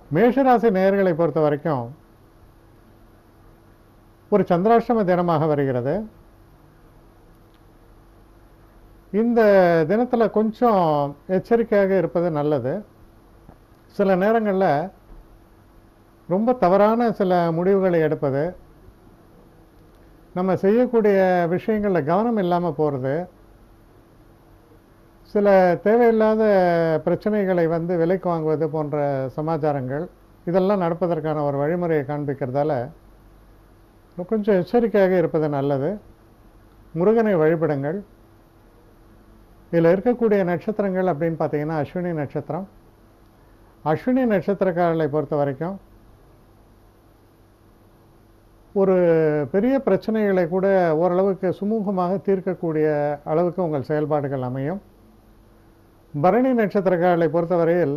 மேஷராசி நேயர்களை பொறுத்த வரைக்கும் ஒரு சந்திராஷ்டம தினமாக வருகிறது இந்த தினத்தில் கொஞ்சம் எச்சரிக்கையாக இருப்பது நல்லது சில நேரங்களில் ரொம்ப தவறான சில முடிவுகளை எடுப்பது நம்ம செய்யக்கூடிய விஷயங்களில் கவனம் இல்லாமல் போகிறது சில தேவையில்லாத பிரச்சனைகளை வந்து விலைக்கு வாங்குவது போன்ற சமாச்சாரங்கள் இதெல்லாம் நடப்பதற்கான ஒரு வழிமுறையை காண்பிக்கிறதால கொஞ்சம் எச்சரிக்கையாக இருப்பது நல்லது முருகனை வழிபடுங்கள் இதில் இருக்கக்கூடிய நட்சத்திரங்கள் அப்படின்னு பார்த்தீங்கன்னா அஸ்வினி நட்சத்திரம் அஸ்வினி நட்சத்திரக்காரர்களை பொறுத்த வரைக்கும் ஒரு பெரிய பிரச்சனைகளை கூட ஓரளவுக்கு சுமூகமாக தீர்க்கக்கூடிய அளவுக்கு உங்கள் செயல்பாடுகள் அமையும் பரணி நட்சத்திரக்காரர்களை பொறுத்தவரையில்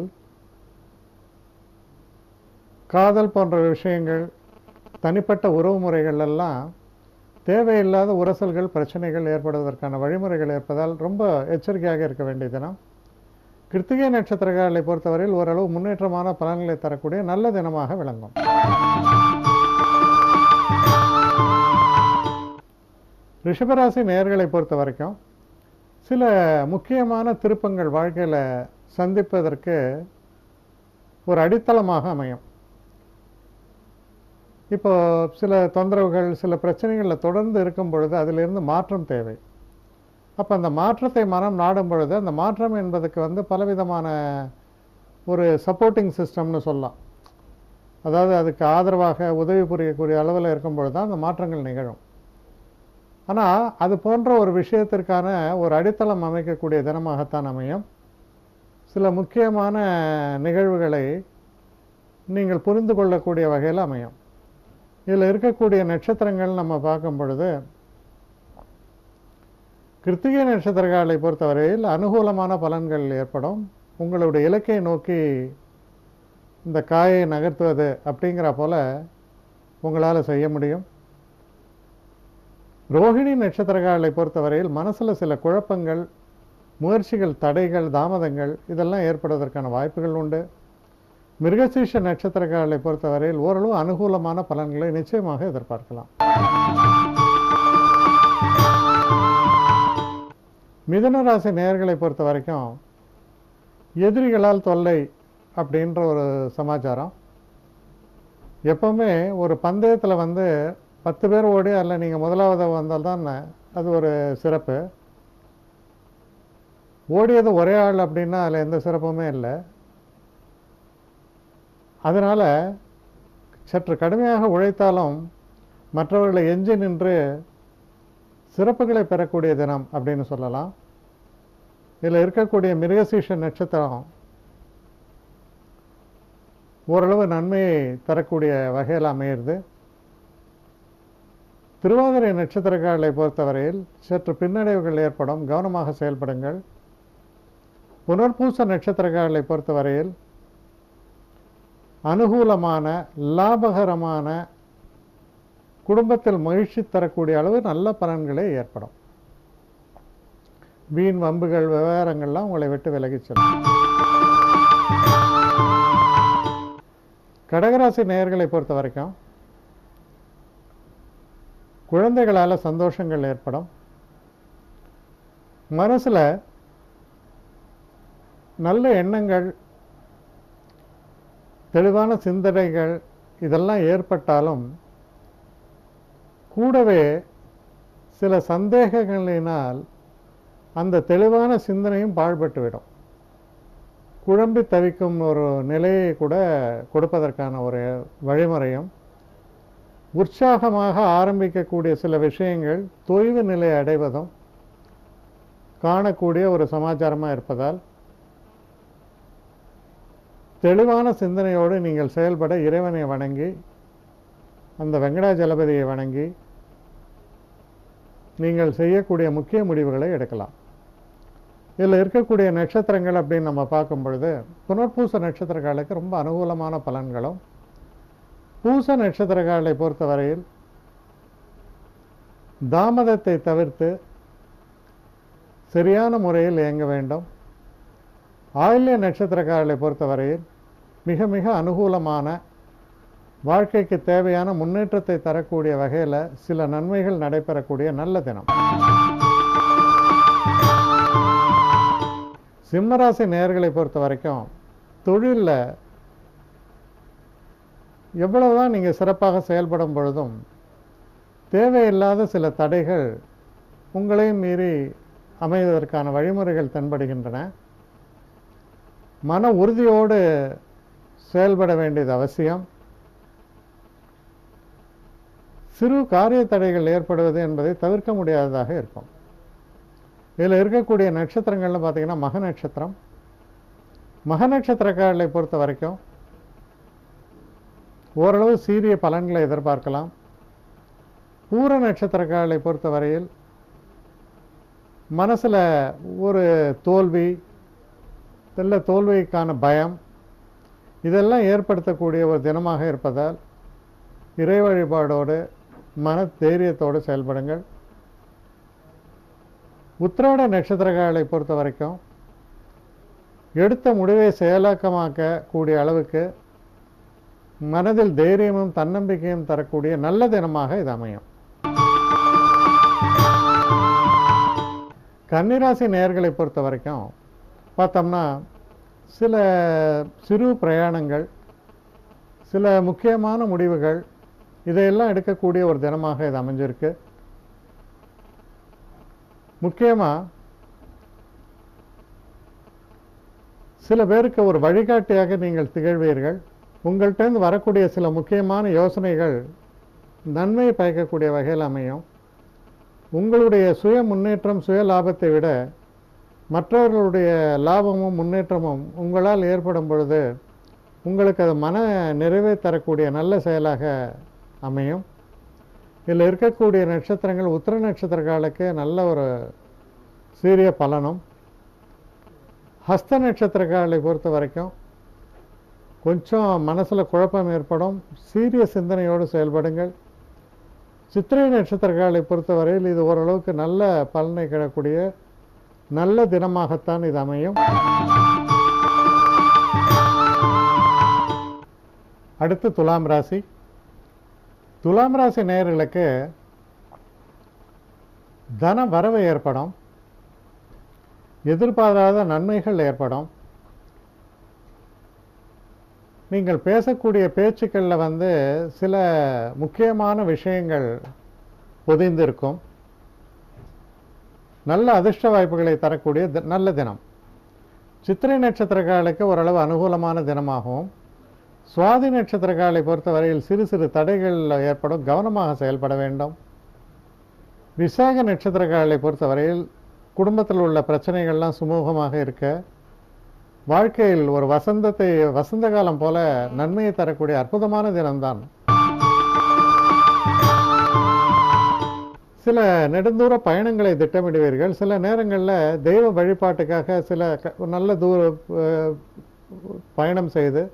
காதல் போன்ற விஷயங்கள் தனிப்பட்ட உறவு முறைகள் எல்லாம் தேவையில்லாத உரசல்கள் பிரச்சனைகள் ஏற்படுவதற்கான வழிமுறைகள் இருப்பதால் ரொம்ப எச்சரிக்கையாக இருக்க வேண்டிய தினம் கிருத்திகை நட்சத்திரக்காரர்களை பொறுத்தவரையில் ஓரளவு முன்னேற்றமான பலன்களை தரக்கூடிய நல்ல தினமாக விளங்கும் ரிஷபராசி நேயர்களை பொறுத்த வரைக்கும் சில முக்கியமான திருப்பங்கள் வாழ்க்கையில் சந்திப்பதற்கு ஒரு அடித்தளமாக அமையும் இப்போ சில தொந்தரவுகள் சில பிரச்சனைகளில் தொடர்ந்து இருக்கும் பொழுது அதிலிருந்து மாற்றம் தேவை அப்போ அந்த மாற்றத்தை மனம் நாடும் பொழுது அந்த மாற்றம் என்பதுக்கு வந்து பலவிதமான ஒரு சப்போர்ட்டிங் சிஸ்டம்னு சொல்லலாம் அதாவது அதுக்கு ஆதரவாக உதவி புரியக்கூடிய அளவில் இருக்கும் பொழுது தான் அந்த மாற்றங்கள் நிகழும் ஆனால் அது போன்ற ஒரு விஷயத்திற்கான ஒரு அடித்தளம் அமைக்கக்கூடிய தினமாகத்தான் அமையும் சில முக்கியமான நிகழ்வுகளை நீங்கள் புரிந்து கொள்ளக்கூடிய வகையில் அமையும் இதில் இருக்கக்கூடிய நட்சத்திரங்கள் நம்ம பார்க்கும் பொழுது கிருத்திகை நட்சத்திரங்களை பொறுத்தவரையில் அனுகூலமான பலன்கள் ஏற்படும் உங்களுடைய இலக்கை நோக்கி இந்த காயை நகர்த்துவது அப்படிங்கிற போல உங்களால் செய்ய முடியும் ரோஹிணி நட்சத்திரங்களை பொறுத்தவரையில் மனசில் சில குழப்பங்கள் முயற்சிகள் தடைகள் தாமதங்கள் இதெல்லாம் ஏற்படுவதற்கான வாய்ப்புகள் உண்டு மிருகசீஷ நட்சத்திரங்களை பொறுத்தவரையில் ஓரளவு அனுகூலமான பலன்களை நிச்சயமாக எதிர்பார்க்கலாம் மிதுன ராசி நேயர்களை பொறுத்த வரைக்கும் எதிரிகளால் தொல்லை அப்படின்ற ஒரு சமாச்சாரம் எப்பவுமே ஒரு பந்தயத்தில் வந்து பத்து பேர் ஓடி அதில் நீங்கள் முதலாவது வந்தால் தான் அது ஒரு சிறப்பு ஓடியது ஒரே ஆள் அப்படின்னா அதில் எந்த சிறப்புமே இல்லை அதனால் சற்று கடுமையாக உழைத்தாலும் மற்றவர்களை எஞ்சி நின்று சிறப்புகளை பெறக்கூடிய தினம் அப்படின்னு சொல்லலாம் இதில் இருக்கக்கூடிய மிருகசீஷ நட்சத்திரம் ஓரளவு நன்மையை தரக்கூடிய வகையில் அமையிறது திருவாதிரை நட்சத்திரக்காரர்களை பொறுத்தவரையில் சற்று பின்னடைவுகள் ஏற்படும் கவனமாக செயல்படுங்கள் புனர்பூச நட்சத்திரக்காரர்களை பொறுத்தவரையில் அனுகூலமான லாபகரமான குடும்பத்தில் மகிழ்ச்சி தரக்கூடிய அளவு நல்ல பலன்களே ஏற்படும் வீண் வம்புகள் விவகாரங்கள்லாம் உங்களை விட்டு விலகிச் செல்லும் கடகராசி நேயர்களை பொறுத்த வரைக்கும் குழந்தைகளால் சந்தோஷங்கள் ஏற்படும் மனசில் நல்ல எண்ணங்கள் தெளிவான சிந்தனைகள் இதெல்லாம் ஏற்பட்டாலும் கூடவே சில சந்தேகங்களினால் அந்த தெளிவான சிந்தனையும் பாழ்பட்டுவிடும் குழம்பி தவிக்கும் ஒரு நிலையை கூட கொடுப்பதற்கான ஒரு வழிமுறையும் உற்சாகமாக ஆரம்பிக்கக்கூடிய சில விஷயங்கள் தொய்வு நிலை அடைவதும் காணக்கூடிய ஒரு சமாச்சாரமாக இருப்பதால் தெளிவான சிந்தனையோடு நீங்கள் செயல்பட இறைவனை வணங்கி அந்த வெங்கடாஜலபதியை வணங்கி நீங்கள் செய்யக்கூடிய முக்கிய முடிவுகளை எடுக்கலாம் இதில் இருக்கக்கூடிய நட்சத்திரங்கள் அப்படின்னு நம்ம பார்க்கும் பொழுது புனர்பூச நட்சத்திரக்காலுக்கு ரொம்ப அனுகூலமான பலன்களும் பூச நட்சத்திரக்காலை பொறுத்தவரையில் தாமதத்தை தவிர்த்து சரியான முறையில் இயங்க வேண்டும் ஆயில்ய நட்சத்திரக்காரர்களை பொறுத்தவரையில் மிக மிக அனுகூலமான வாழ்க்கைக்கு தேவையான முன்னேற்றத்தை தரக்கூடிய வகையில் சில நன்மைகள் நடைபெறக்கூடிய நல்ல தினம் சிம்மராசி நேயர்களை பொறுத்த வரைக்கும் தொழிலில் எவ்வளவுதான் நீங்கள் சிறப்பாக செயல்படும் பொழுதும் தேவையில்லாத சில தடைகள் உங்களையும் மீறி அமைவதற்கான வழிமுறைகள் தென்படுகின்றன மன உறுதியோடு செயல்பட வேண்டியது அவசியம் சிறு காரிய தடைகள் ஏற்படுவது என்பதை தவிர்க்க முடியாததாக இருக்கும் இதில் இருக்கக்கூடிய நட்சத்திரங்கள்னு பார்த்தீங்கன்னா மக நட்சத்திரம் மக நட்சத்திரக்காரர்களை பொறுத்த வரைக்கும் ஓரளவு சீரிய பலன்களை எதிர்பார்க்கலாம் பூர நட்சத்திரக்காரர்களை பொறுத்த வரையில் மனசில் ஒரு தோல்வி இல்லை தோல்விக்கான பயம் இதெல்லாம் ஏற்படுத்தக்கூடிய ஒரு தினமாக இருப்பதால் இறை வழிபாடோடு மன தைரியத்தோடு செயல்படுங்கள் உத்திராட நட்சத்திரக்காரர்களை பொறுத்த வரைக்கும் எடுத்த முடிவை செயலாக்கமாக்க கூடிய அளவுக்கு மனதில் தைரியமும் தன்னம்பிக்கையும் தரக்கூடிய நல்ல தினமாக இது அமையும் கன்னிராசி நேயர்களை பொறுத்த வரைக்கும் பார்த்தோம்னா சில சிறு பிரயாணங்கள் சில முக்கியமான முடிவுகள் இதையெல்லாம் எடுக்கக்கூடிய ஒரு தினமாக இது அமைஞ்சிருக்கு முக்கியமாக சில பேருக்கு ஒரு வழிகாட்டியாக நீங்கள் திகழ்வீர்கள் உங்கள்கிட்டருந்து வரக்கூடிய சில முக்கியமான யோசனைகள் நன்மையை பயக்கக்கூடிய வகையில் அமையும் உங்களுடைய சுய முன்னேற்றம் சுய லாபத்தை விட மற்றவர்களுடைய லாபமும் முன்னேற்றமும் உங்களால் ஏற்படும் பொழுது உங்களுக்கு அது மன நிறைவை தரக்கூடிய நல்ல செயலாக அமையும் இதில் இருக்கக்கூடிய நட்சத்திரங்கள் உத்திர நட்சத்திரக்காலுக்கு நல்ல ஒரு சீரிய பலனும் ஹஸ்த நட்சத்திரக்காலை பொறுத்த வரைக்கும் கொஞ்சம் மனசில் குழப்பம் ஏற்படும் சீரிய சிந்தனையோடு செயல்படுங்கள் சித்திரை நட்சத்திரக்காலை பொறுத்தவரையில் இது ஓரளவுக்கு நல்ல பலனை கிடக்கூடிய நல்ல தினமாகத்தான் இது அமையும் அடுத்து துலாம் ராசி துலாம் ராசி நேயர்களுக்கு தன வரவு ஏற்படும் எதிர்பாராத நன்மைகள் ஏற்படும் நீங்கள் பேசக்கூடிய பேச்சுக்களில் வந்து சில முக்கியமான விஷயங்கள் பொதிந்திருக்கும் நல்ல அதிர்ஷ்ட வாய்ப்புகளை தரக்கூடிய தி- நல்ல தினம் சித்திரை நட்சத்திரக்காலுக்கு ஓரளவு அனுகூலமான தினமாகவும் சுவாதி நட்சத்திரக்காலை பொறுத்தவரையில் சிறு சிறு தடைகள் ஏற்படும் கவனமாக செயல்பட வேண்டும் விசாக நட்சத்திரக்காலை பொறுத்தவரையில் குடும்பத்தில் உள்ள பிரச்சனைகள்லாம் சுமூகமாக இருக்க வாழ்க்கையில் ஒரு வசந்தத்தை வசந்த காலம் போல நன்மையை தரக்கூடிய அற்புதமான தினம்தான் சில நெடுந்தூர பயணங்களை திட்டமிடுவீர்கள் சில நேரங்களில் தெய்வ வழிபாட்டுக்காக சில க- நல்ல தூர அஹ், பயணம் செய்து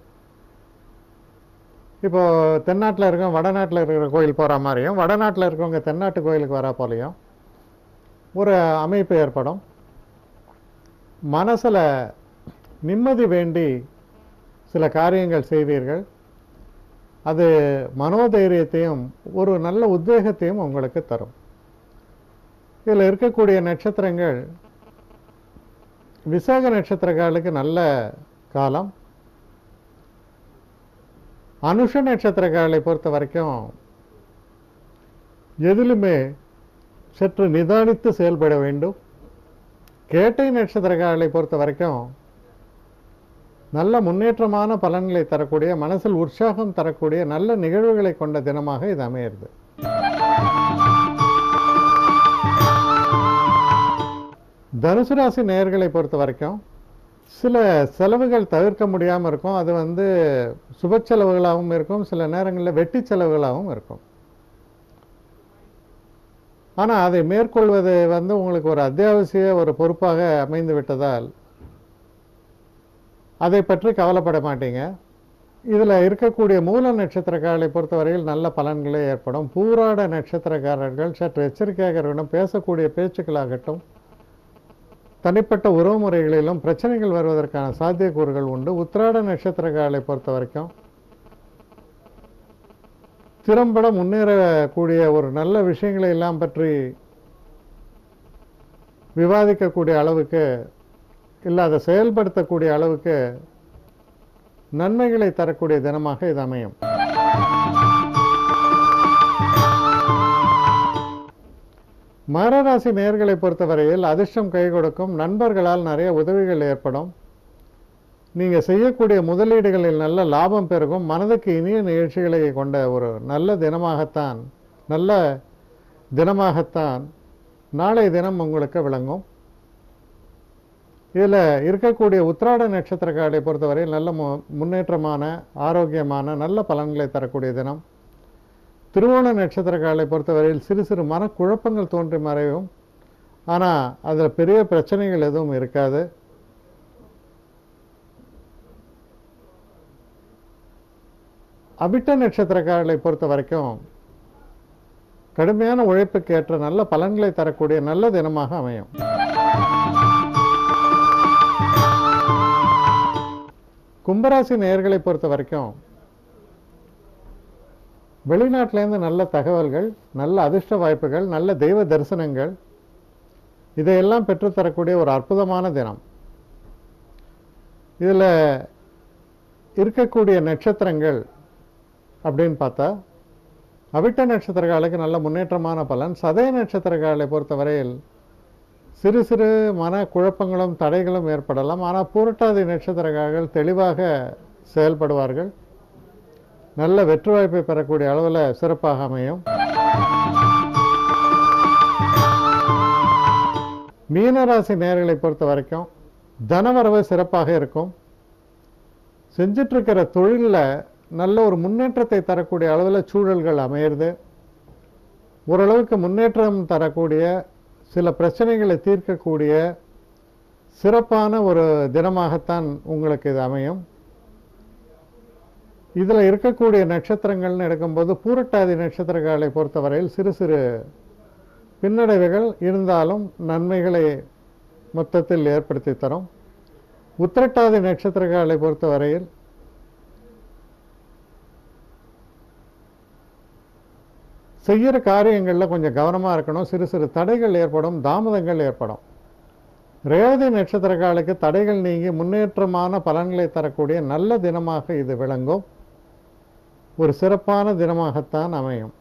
இப்போ தென்னாட்டில் இருக்கவங்க வடநாட்டில் இருக்கிற கோயில் போகிற மாதிரியும் வடநாட்டில் இருக்கவங்க தென்னாட்டு கோயிலுக்கு வரா போலையும் ஒரு அமைப்பு ஏற்படும் மனசில் நிம்மதி வேண்டி சில காரியங்கள் செய்வீர்கள் அது மனோதைரியத்தையும் ஒரு நல்ல உத்வேகத்தையும் உங்களுக்கு தரும் இதில் இருக்கக்கூடிய நட்சத்திரங்கள் விசாக நட்சத்திரக்காலுக்கு நல்ல காலம் அனுஷ நட்சத்திரக்காலை பொறுத்த வரைக்கும் எதிலுமே சற்று நிதானித்து செயல்பட வேண்டும் கேட்டை நட்சத்திரக்காரர்களை பொறுத்த வரைக்கும் நல்ல முன்னேற்றமான பலன்களை தரக்கூடிய மனசில் உற்சாகம் தரக்கூடிய நல்ல நிகழ்வுகளை கொண்ட தினமாக இது அமையிறது தனுசு ராசி நேயர்களை பொறுத்த வரைக்கும் சில செலவுகள் தவிர்க்க முடியாமல் இருக்கும் அது வந்து சுப செலவுகளாகவும் இருக்கும் சில நேரங்களில் வெட்டி செலவுகளாகவும் இருக்கும் ஆனால் அதை மேற்கொள்வது வந்து உங்களுக்கு ஒரு அத்தியாவசிய ஒரு பொறுப்பாக அமைந்து விட்டதால் அதை பற்றி கவலைப்பட மாட்டீங்க இதில் இருக்கக்கூடிய மூல நட்சத்திரக்காரர்களை பொறுத்தவரையில் நல்ல பலன்களே ஏற்படும் பூராட நட்சத்திரக்காரர்கள் சற்று எச்சரிக்கையாக இருக்கணும் பேசக்கூடிய பேச்சுக்களாகட்டும் தனிப்பட்ட உறவுமுறைகளிலும் பிரச்சனைகள் வருவதற்கான சாத்தியக்கூறுகள் உண்டு உத்திராட நட்சத்திரக்காரர்களை பொறுத்த வரைக்கும் திறம்பட முன்னேறக்கூடிய ஒரு நல்ல விஷயங்களை எல்லாம் பற்றி விவாதிக்கக்கூடிய அளவுக்கு இல்லை அதை செயல்படுத்தக்கூடிய அளவுக்கு நன்மைகளை தரக்கூடிய தினமாக இது அமையும் மகராசி நேர்களை பொறுத்தவரையில் அதிர்ஷ்டம் கை கொடுக்கும் நண்பர்களால் நிறைய உதவிகள் ஏற்படும் நீங்கள் செய்யக்கூடிய முதலீடுகளில் நல்ல லாபம் பெருகும் மனதுக்கு இனிய நிகழ்ச்சிகளை கொண்ட ஒரு நல்ல தினமாகத்தான் நல்ல தினமாகத்தான் நாளைய தினம் உங்களுக்கு விளங்கும் இதில் இருக்கக்கூடிய உத்திராட நட்சத்திரக்காரரை பொறுத்தவரையில் நல்ல மு முன்னேற்றமான ஆரோக்கியமான நல்ல பலன்களை தரக்கூடிய தினம் திருவோண நட்சத்திரக்காரரை பொறுத்தவரையில் சிறு சிறு மனக்குழப்பங்கள் தோன்றி மறையும் ஆனால் அதில் பெரிய பிரச்சனைகள் எதுவும் இருக்காது அபிட்ட நட்சத்திரக்காரர்களை பொறுத்த வரைக்கும் கடுமையான உழைப்புக்கு ஏற்ற நல்ல பலன்களை தரக்கூடிய நல்ல தினமாக அமையும் கும்பராசி நேயர்களை பொறுத்த வரைக்கும் வெளிநாட்டிலேருந்து நல்ல தகவல்கள் நல்ல அதிர்ஷ்ட வாய்ப்புகள் நல்ல தெய்வ தரிசனங்கள் இதையெல்லாம் பெற்றுத்தரக்கூடிய ஒரு அற்புதமான தினம் இதில் இருக்கக்கூடிய நட்சத்திரங்கள் அப்படின்னு பார்த்தா அவிட்ட நட்சத்திரக்காலுக்கு நல்ல முன்னேற்றமான பலன் சதய நட்சத்திரக்காலை பொறுத்தவரையில் சிறு சிறு மன குழப்பங்களும் தடைகளும் ஏற்படலாம் ஆனால் பூரட்டாதி நட்சத்திரக்காரர்கள் தெளிவாக செயல்படுவார்கள் நல்ல வெற்றி வாய்ப்பை பெறக்கூடிய அளவில் சிறப்பாக அமையும் மீனராசி நேர்களை பொறுத்த வரைக்கும் தனவரவு சிறப்பாக இருக்கும் செஞ்சிட்ருக்கிற தொழிலில் நல்ல ஒரு முன்னேற்றத்தை தரக்கூடிய அளவில் சூழல்கள் அமையிறது ஓரளவுக்கு முன்னேற்றம் தரக்கூடிய சில பிரச்சனைகளை தீர்க்கக்கூடிய சிறப்பான ஒரு தினமாகத்தான் உங்களுக்கு இது அமையும் இதில் இருக்கக்கூடிய நட்சத்திரங்கள்னு எடுக்கும்போது பூரட்டாதி நட்சத்திரங்களை பொறுத்தவரையில் சிறு சிறு பின்னடைவுகள் இருந்தாலும் நன்மைகளை மொத்தத்தில் ஏற்படுத்தி தரும் உத்திரட்டாதி நட்சத்திரங்களை பொறுத்தவரையில் செய்கிற காரியங்களில் கொஞ்சம் கவனமாக இருக்கணும் சிறு சிறு தடைகள் ஏற்படும் தாமதங்கள் ஏற்படும் ரேவதி நட்சத்திரக்காலுக்கு தடைகள் நீங்கி முன்னேற்றமான பலன்களை தரக்கூடிய நல்ல தினமாக இது விளங்கும் ஒரு சிறப்பான தினமாகத்தான் அமையும்